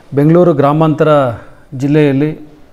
ಬೆಂಗಳೂರು ಗ್ರಾಮಾಂತರ ಜಿಲ್ಲೆಯಲ್ಲಿ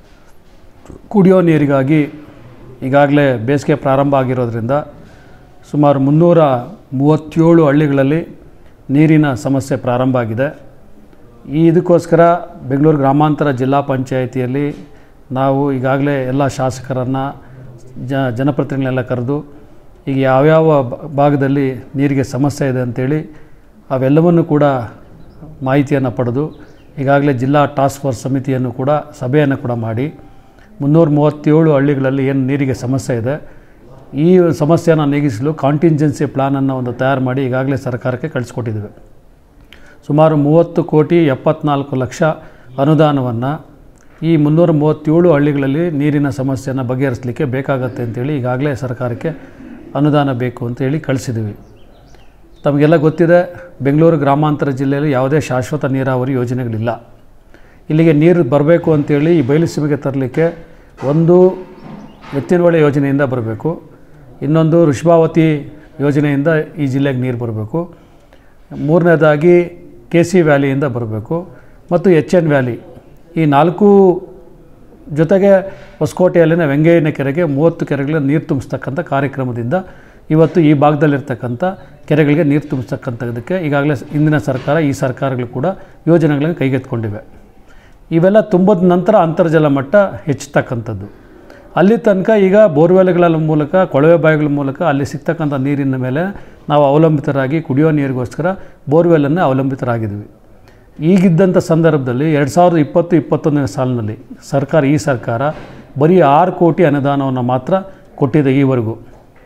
ಕುಡಿಯೋ ನೀರಿಗಾಗಿ ಈಗಾಗಲೇ ಬೇಸಿಗೆ ಪ್ರಾರಂಭ ಆಗಿರೋದ್ರಿಂದ ಸುಮಾರು ಮುನ್ನೂರ ಮೂವತ್ತೇಳು ಹಳ್ಳಿಗಳಲ್ಲಿ ನೀರಿನ ಸಮಸ್ಯೆ ಪ್ರಾರಂಭ ಆಗಿದೆ ಈ ಇದಕ್ಕೋಸ್ಕರ ಬೆಂಗಳೂರು ಗ್ರಾಮಾಂತರ ಜಿಲ್ಲಾ ಪಂಚಾಯಿತಿಯಲ್ಲಿ ನಾವು ಈಗಾಗಲೇ ಎಲ್ಲ ಶಾಸಕರನ್ನು ಜ ಜನಪ್ರತಿನಿಧಿಗಳೆಲ್ಲ ಕರೆದು ಈಗ ಯಾವ್ಯಾವ ಬ- ಭಾಗದಲ್ಲಿ ನೀರಿಗೆ ಸಮಸ್ಯೆ ಇದೆ ಅಂತೇಳಿ ಅವೆಲ್ಲವನ್ನು ಕೂಡ ಮಾಹಿತಿಯನ್ನು ಪಡೆದು ಈಗಾಗಲೇ ಜಿಲ್ಲಾ ಟಾಸ್ಕ್ ಫೋರ್ಸ್ ಸಮಿತಿಯನ್ನು ಕೂಡ ಸಭೆಯನ್ನು ಕೂಡ ಮಾಡಿ ಮುನ್ನೂರ ಮೂವತ್ತೇಳು ಹಳ್ಳಿಗಳಲ್ಲಿ ಏನು ನೀರಿಗೆ ಸಮಸ್ಯೆ ಇದೆ ಈ ಸಮಸ್ಯೆಯನ್ನು ನೀಗಿಸಲು ಕಾಂಟಿಂಜೆನ್ಸಿ ಪ್ಲಾನನ್ನು ಒಂದು ತಯಾರು ಮಾಡಿ ಈಗಾಗಲೇ ಸರ್ಕಾರಕ್ಕೆ ಕಳಿಸ್ಕೊಟ್ಟಿದ್ದೇವೆ ಸುಮಾರು ಮೂವತ್ತು ಕೋಟಿ ಎಪ್ಪತ್ನಾಲ್ಕು ಲಕ್ಷ ಅನುದಾನವನ್ನು ಈ ಮುನ್ನೂರ ಮೂವತ್ತೇಳು ಹಳ್ಳಿಗಳಲ್ಲಿ ನೀರಿನ ಸಮಸ್ಯೆಯನ್ನು ಬಗೆಹರಿಸಲಿಕ್ಕೆ ಬೇಕಾಗತ್ತೆ ಅಂತೇಳಿ ಈಗಾಗಲೇ ಸರ್ಕಾರಕ್ಕೆ ಅನುದಾನ ಬೇಕು ಅಂತೇಳಿ ಕಳಿಸಿದ್ದೀವಿ ತಮಗೆಲ್ಲ ಗೊತ್ತಿದೆ ಬೆಂಗಳೂರು ಗ್ರಾಮಾಂತರ ಜಿಲ್ಲೆಯಲ್ಲಿ ಯಾವುದೇ ಶಾಶ್ವತ ನೀರಾವರಿ ಯೋಜನೆಗಳಿಲ್ಲ ಇಲ್ಲಿಗೆ ನೀರು ಬರಬೇಕು ಅಂತೇಳಿ ಈ ಬಯಲುಸೀಮೆಗೆ ತರಲಿಕ್ಕೆ ಒಂದು ಎತ್ತಿನಹೊಳೆ ಯೋಜನೆಯಿಂದ ಬರಬೇಕು ಇನ್ನೊಂದು ಋಷಭಾವತಿ ಯೋಜನೆಯಿಂದ ಈ ಜಿಲ್ಲೆಗೆ ನೀರು ಬರಬೇಕು ಮೂರನೇದಾಗಿ ಕೆ ಸಿ ವ್ಯಾಲಿಯಿಂದ ಬರಬೇಕು ಮತ್ತು ಎಚ್ ಎನ್ ವ್ಯಾಲಿ ಈ ನಾಲ್ಕು ಜೊತೆಗೆ ಹೊಸಕೋಟೆಯಲ್ಲಿನ ವೆಂಗಯ್ಯನ ಕೆರೆಗೆ ಮೂವತ್ತು ಕೆರೆಗಳಿಗೆ ನೀರು ತುಂಬಿಸ್ತಕ್ಕಂಥ ಕಾರ್ಯಕ್ರಮದಿಂದ ಇವತ್ತು ಈ ಭಾಗದಲ್ಲಿರ್ತಕ್ಕಂಥ ಕೆರೆಗಳಿಗೆ ನೀರು ತುಂಬಿಸ್ತಕ್ಕಂಥದ್ದಕ್ಕೆ ಈಗಾಗಲೇ ಇಂದಿನ ಸರ್ಕಾರ ಈ ಸರ್ಕಾರಗಳು ಕೂಡ ಯೋಜನೆಗಳನ್ನು ಕೈಗೆತ್ತಿಕೊಂಡಿವೆ ಇವೆಲ್ಲ ತುಂಬಿದ ನಂತರ ಅಂತರ್ಜಲ ಮಟ್ಟ ಹೆಚ್ಚತಕ್ಕಂಥದ್ದು ಅಲ್ಲಿ ತನಕ ಈಗ ಬೋರ್ವೆಲ್ಗಳ ಮೂಲಕ ಕೊಳವೆ ಬಾವಿಗಳ ಮೂಲಕ ಅಲ್ಲಿ ಸಿಗ್ತಕ್ಕಂಥ ನೀರಿನ ಮೇಲೆ ನಾವು ಅವಲಂಬಿತರಾಗಿ ಕುಡಿಯೋ ನೀರಿಗೋಸ್ಕರ ಬೋರ್ವೆಲ್ಲನ್ನು ಅವಲಂಬಿತರಾಗಿದ್ವಿ ಈಗಿದ್ದಂಥ ಸಂದರ್ಭದಲ್ಲಿ ಎರಡು ಸಾವಿರದ ಇಪ್ಪತ್ತು ಇಪ್ಪತ್ತೊಂದನೇ ಸಾಲಿನಲ್ಲಿ ಸರ್ಕಾರ ಈ ಸರ್ಕಾರ ಬರೀ ಆರು ಕೋಟಿ ಅನುದಾನವನ್ನು ಮಾತ್ರ ಕೊಟ್ಟಿದೆ ಈವರೆಗೂ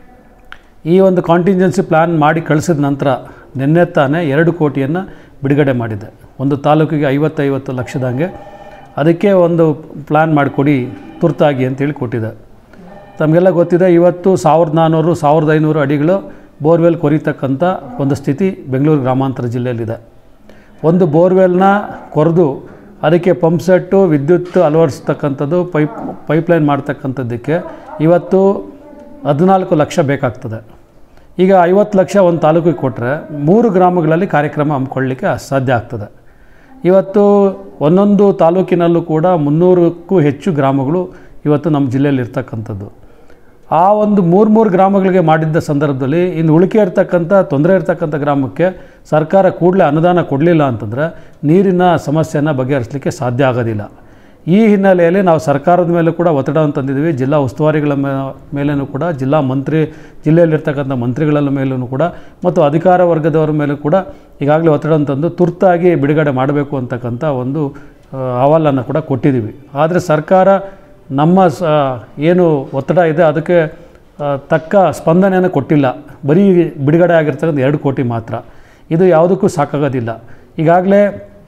ಈ ಒಂದು ಕಾಂಟಿಂಜೆನ್ಸಿ ಪ್ಲ್ಯಾನ್ ಮಾಡಿ ಕಳಿಸಿದ ನಂತರ ನಿನ್ನೆ ತಾನೇ ಎರಡು ಕೋಟಿಯನ್ನು ಬಿಡುಗಡೆ ಮಾಡಿದೆ ಒಂದು ತಾಲೂಕಿಗೆ ಐವತ್ತೈವತ್ತು ಲಕ್ಷದಂಗೆ ಅದಕ್ಕೆ ಒಂದು ಪ್ಲ್ಯಾನ್ ಮಾಡಿಕೊಡಿ ತುರ್ತಾಗಿ ಅಂತೇಳಿ ಕೊಟ್ಟಿದೆ ತಮಗೆಲ್ಲ ಗೊತ್ತಿದೆ ಇವತ್ತು ಸಾವಿರದ ನಾನ್ನೂರು ಸಾವಿರದ ಐನೂರು ಅಡಿಗಳು ಬೋರ್ವೆಲ್ ಕೊರಿತಕ್ಕಂಥ ಒಂದು ಸ್ಥಿತಿ ಬೆಂಗಳೂರು ಗ್ರಾಮಾಂತರ ಜಿಲ್ಲೆಯಲ್ಲಿದೆ ಒಂದು ಬೋರ್ವೆಲ್ನ ಕೊರೆದು ಅದಕ್ಕೆ ಪಂಪ್ ಸೆಟ್ಟು ವಿದ್ಯುತ್ ಅಳವಡಿಸ್ತಕ್ಕಂಥದ್ದು ಪೈಪ್ ಪೈಪ್ಲೈನ್ ಮಾಡ್ತಕ್ಕಂಥದ್ದಕ್ಕೆ ಇವತ್ತು ಹದಿನಾಲ್ಕು ಲಕ್ಷ ಬೇಕಾಗ್ತದೆ ಈಗ ಐವತ್ತು ಲಕ್ಷ ಒಂದು ತಾಲೂಕಿಗೆ ಕೊಟ್ಟರೆ ಮೂರು ಗ್ರಾಮಗಳಲ್ಲಿ ಕಾರ್ಯಕ್ರಮ ಹಮ್ಮಿಕೊಳ್ಳಿಕ್ಕೆ ಸಾಧ್ಯ ಆಗ್ತದೆ ಇವತ್ತು ಒಂದೊಂದು ತಾಲೂಕಿನಲ್ಲೂ ಕೂಡ ಮುನ್ನೂರಕ್ಕೂ ಹೆಚ್ಚು ಗ್ರಾಮಗಳು ಇವತ್ತು ನಮ್ಮ ಜಿಲ್ಲೆಯಲ್ಲಿ ಇರ್ತಕ್ಕಂಥದ್ದು ಆ ಒಂದು ಮೂರು ಮೂರು ಗ್ರಾಮಗಳಿಗೆ ಮಾಡಿದ್ದ ಸಂದರ್ಭದಲ್ಲಿ ಇನ್ನು ಉಳಿಕೆ ಇರ್ತಕ್ಕಂಥ ತೊಂದರೆ ಇರ್ತಕ್ಕಂಥ ಗ್ರಾಮಕ್ಕೆ ಸರ್ಕಾರ ಕೂಡಲೇ ಅನುದಾನ ಕೊಡಲಿಲ್ಲ ಅಂತಂದರೆ ನೀರಿನ ಸಮಸ್ಯೆಯನ್ನು ಬಗೆಹರಿಸಲಿಕ್ಕೆ ಸಾಧ್ಯ ಆಗೋದಿಲ್ಲ ಈ ಹಿನ್ನೆಲೆಯಲ್ಲಿ ನಾವು ಸರ್ಕಾರದ ಮೇಲೂ ಕೂಡ ಒತ್ತಡವನ್ನು ತಂದಿದ್ದೀವಿ ಜಿಲ್ಲಾ ಉಸ್ತುವಾರಿಗಳ ಮೇ ಮೇಲೂ ಕೂಡ ಜಿಲ್ಲಾ ಮಂತ್ರಿ ಜಿಲ್ಲೆಯಲ್ಲಿರ್ತಕ್ಕಂಥ ಮಂತ್ರಿಗಳ ಮೇಲೂ ಕೂಡ ಮತ್ತು ಅಧಿಕಾರ ವರ್ಗದವರ ಮೇಲೂ ಕೂಡ ಈಗಾಗಲೇ ಒತ್ತಡವನ್ನು ತಂದು ತುರ್ತಾಗಿ ಬಿಡುಗಡೆ ಮಾಡಬೇಕು ಅಂತಕ್ಕಂಥ ಒಂದು ಆ, ಅಹವಾಲನ್ನು ಕೂಡ ಕೊಟ್ಟಿದ್ದೀವಿ ಆದರೆ ಸರ್ಕಾರ ನಮ್ಮ ಸ ಏನು ಒತ್ತಡ ಇದೆ ಅದಕ್ಕೆ ಆ, ತಕ್ಕ ಸ್ಪಂದನೆಯನ್ನು ಕೊಟ್ಟಿಲ್ಲ ಬರೀ ಬಿಡುಗಡೆ ಆಗಿರ್ತಕ್ಕಂಥ ಎರಡು ಕೋಟಿ ಮಾತ್ರ ಇದು ಯಾವುದಕ್ಕೂ ಸಾಕಾಗೋದಿಲ್ಲ ಈಗಾಗಲೇ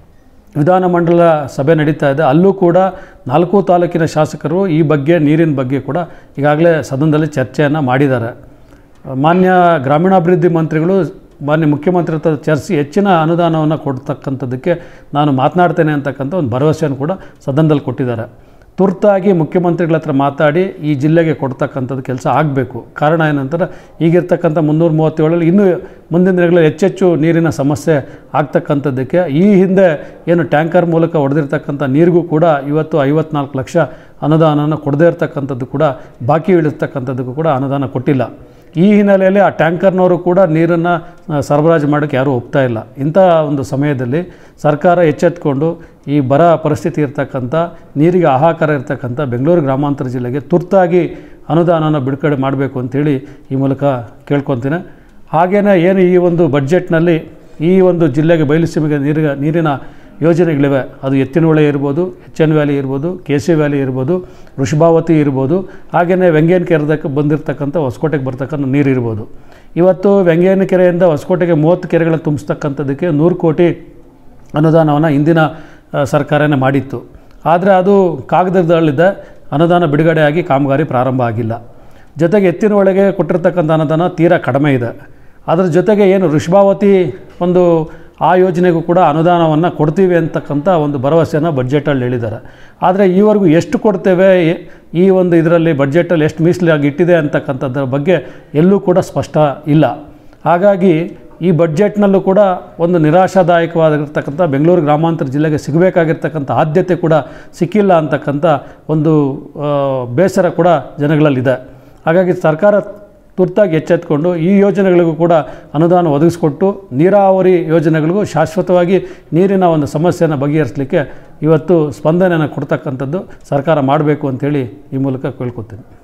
ವಿಧಾನಮಂಡಲ ಸಭೆ ನಡೀತಾ ಇದೆ ಅಲ್ಲೂ ಕೂಡ ನಾಲ್ಕು ತಾಲೂಕಿನ ಶಾಸಕರು ಈ ಬಗ್ಗೆ ನೀರಿನ ಬಗ್ಗೆ ಕೂಡ ಈಗಾಗಲೇ ಸದನದಲ್ಲಿ ಚರ್ಚೆಯನ್ನು ಮಾಡಿದ್ದಾರೆ ಮಾನ್ಯ ಗ್ರಾಮೀಣಾಭಿವೃದ್ಧಿ ಮಂತ್ರಿಗಳು ಮಾನ್ಯ ಮುಖ್ಯಮಂತ್ರಿ ಹತ್ರ ಚರ್ಚೆ ಹೆಚ್ಚಿನ ಅನುದಾನವನ್ನು ಕೊಡ್ತಕ್ಕಂಥದ್ದಕ್ಕೆ ನಾನು ಮಾತನಾಡ್ತೇನೆ ಅಂತಕ್ಕಂಥ ಒಂದು ಭರವಸೆಯನ್ನು ಕೂಡ ಸದನದಲ್ಲಿ ಕೊಟ್ಟಿದ್ದಾರೆ ತುರ್ತಾಗಿ ಮುಖ್ಯಮಂತ್ರಿಗಳ ಹತ್ರ ಮಾತಾಡಿ ಈ ಜಿಲ್ಲೆಗೆ ಕೊಡ್ತಕ್ಕಂಥದ್ದು ಕೆಲಸ ಆಗಬೇಕು ಕಾರಣ ಏನಂತಾರೆ ಈಗಿರ್ತಕ್ಕಂಥ ಮುನ್ನೂರ ಮೂವತ್ತೇಳರಲ್ಲಿ ಇನ್ನೂ ಮುಂದಿನ ದಿನಗಳಲ್ಲಿ ಹೆಚ್ಚೆಚ್ಚು ನೀರಿನ ಸಮಸ್ಯೆ ಆಗ್ತಕ್ಕಂಥದ್ದಕ್ಕೆ ಈ ಹಿಂದೆ ಏನು ಟ್ಯಾಂಕರ್ ಮೂಲಕ ಹೊಡೆದಿರ್ತಕ್ಕಂಥ ನೀರಿಗೂ ಕೂಡ ಇವತ್ತು ಐವತ್ನಾಲ್ಕು ಲಕ್ಷ ಅನುದಾನನ ಕೊಡದೇ ಇರತಕ್ಕಂಥದ್ದು ಕೂಡ ಬಾಕಿ ಉಳಿಸ್ತಕ್ಕಂಥದ್ದಕ್ಕೂ ಕೂಡ ಅನುದಾನ ಕೊಟ್ಟಿಲ್ಲ ಈ ಹಿನ್ನೆಲೆಯಲ್ಲಿ ಆ ಟ್ಯಾಂಕರ್ನವರು ಕೂಡ ನೀರನ್ನು ಆ, ಸರಬರಾಜು ಮಾಡೋಕ್ಕೆ ಯಾರೂ ಒಪ್ತಾ ಇಲ್ಲ ಇಂಥ ಒಂದು ಸಮಯದಲ್ಲಿ ಸರ್ಕಾರ ಎಚ್ಚೆತ್ಕೊಂಡು ಈ ಬರ ಪರಿಸ್ಥಿತಿ ಇರ್ತಕ್ಕಂಥ ನೀರಿಗೆ ಹಾಹಾಕಾರ ಇರ್ತಕ್ಕಂಥ ಬೆಂಗಳೂರು ಗ್ರಾಮಾಂತರ ಜಿಲ್ಲೆಗೆ ತುರ್ತಾಗಿ ಅನುದಾನನ ಬಿಡುಗಡೆ ಮಾಡಬೇಕು ಅಂತೇಳಿ ಈ ಮೂಲಕ ಕೇಳ್ಕೊತೀನಿ ಹಾಗೆಯೇ ಏನು ಈ ಒಂದು ಬಡ್ಜೆಟ್ನಲ್ಲಿ ಈ ಒಂದು ಜಿಲ್ಲೆಗೆ ಬಯಲುಸೀಮೆಗೆ ನೀರಿನ ನೀರಿನ ಯೋಜನೆಗಳಿವೆ ಅದು ಎತ್ತಿನಹೊಳೆ ಇರ್ಬೋದು ಎಚ್ ಎನ್ ವ್ಯಾಲಿ ಇರ್ಬೋದು ಕೆ ಸಿ ವ್ಯಾಲಿ ಇರ್ಬೋದು ವೃಷಭಾವತಿ ಇರ್ಬೋದು ಹಾಗೆಯೇ ವೆಂಗೇನ ಕೆರೆದಕ್ಕೆ ಬಂದಿರತಕ್ಕಂಥ ಹೊಸಕೋಟೆಗೆ ಬರ್ತಕ್ಕಂಥ ನೀರು ಇರ್ಬೋದು ಇವತ್ತು ವೆಂಗಯ್ಯನ ಕೆರೆಯಿಂದ ಹೊಸಕೋಟೆಗೆ ಮೂವತ್ತು ಕೆರೆಗಳನ್ನು ತುಂಬಿಸ್ತಕ್ಕಂಥದ್ದಕ್ಕೆ ನೂರು ಕೋಟಿ ಅನುದಾನವನ್ನು ಇಂದಿನ ಆ, ಸರ್ಕಾರನೇ ಮಾಡಿತ್ತು ಆದರೆ ಅದು ಕಾಗದದಲ್ಲಿದ್ದ ಅನುದಾನ ಬಿಡುಗಡೆಯಾಗಿ ಕಾಮಗಾರಿ ಪ್ರಾರಂಭ ಆಗಿಲ್ಲ ಜೊತೆಗೆ ಎತ್ತಿನ ಒಳಗೆ ಕೊಟ್ಟಿರ್ತಕ್ಕಂಥ ಅನುದಾನ ತೀರಾ ಕಡಿಮೆ ಇದೆ ಅದರ ಜೊತೆಗೆ ಏನು ಋಷಭಾವತಿ ಒಂದು ಆ ಯೋಜನೆಗೂ ಕೂಡ ಅನುದಾನವನ್ನು ಕೊಡ್ತೀವಿ ಅಂತಕ್ಕಂಥ ಒಂದು ಭರವಸೆಯನ್ನು ಬಡ್ಜೆಟಲ್ಲಿ ಹೇಳಿದ್ದಾರೆ ಆದರೆ ಈವರೆಗೂ ಎಷ್ಟು ಕೊಡ್ತೇವೆ ಎ- ಈ ಒಂದು ಇದರಲ್ಲಿ ಬಡ್ಜೆಟಲ್ಲಿ ಎಷ್ಟು ಮೀಸಲಾಗಿ ಇಟ್ಟಿದೆ ಅಂತಕ್ಕಂಥದ್ರ ಬಗ್ಗೆ ಎಲ್ಲೂ ಕೂಡ ಸ್ಪಷ್ಟ ಇಲ್ಲ ಹಾಗಾಗಿ ಈ ಬಡ್ಜೆಟ್ನಲ್ಲೂ ಕೂಡ ಒಂದು ನಿರಾಶಾದಾಯಕವಾಗಿರ್ತಕ್ಕಂಥ ಬೆಂಗಳೂರು ಗ್ರಾಮಾಂತರ ಜಿಲ್ಲೆಗೆ ಸಿಗಬೇಕಾಗಿರ್ತಕ್ಕಂಥ ಆದ್ಯತೆ ಕೂಡ ಸಿಕ್ಕಿಲ್ಲ ಅಂತಕ್ಕಂಥ ಒಂದು ಆ, ಬೇಸರ ಕೂಡ ಜನಗಳಲ್ಲಿದೆ ಹಾಗಾಗಿ ಸರ್ಕಾರ ತುರ್ತಾಗಿ ಎಚ್ಚೆತ್ತುಕೊಂಡು ಈ ಯೋಜನೆಗಳಿಗೂ ಕೂಡ ಅನುದಾನ ಒದಗಿಸ್ಕೊಟ್ಟು ನೀರಾವರಿ ಯೋಜನೆಗಳಿಗೂ ಶಾಶ್ವತವಾಗಿ ನೀರಿನ ಒಂದು ಸಮಸ್ಯೆಯನ್ನು ಬಗೆಹರಿಸಲಿಕ್ಕೆ ಇವತ್ತು ಸ್ಪಂದನೆಯನ್ನು ಕೊಡ್ತಕ್ಕಂಥದ್ದು ಸರ್ಕಾರ ಮಾಡಬೇಕು ಅಂತೇಳಿ ಈ ಮೂಲಕ ಕೇಳ್ಕೊತೀನಿ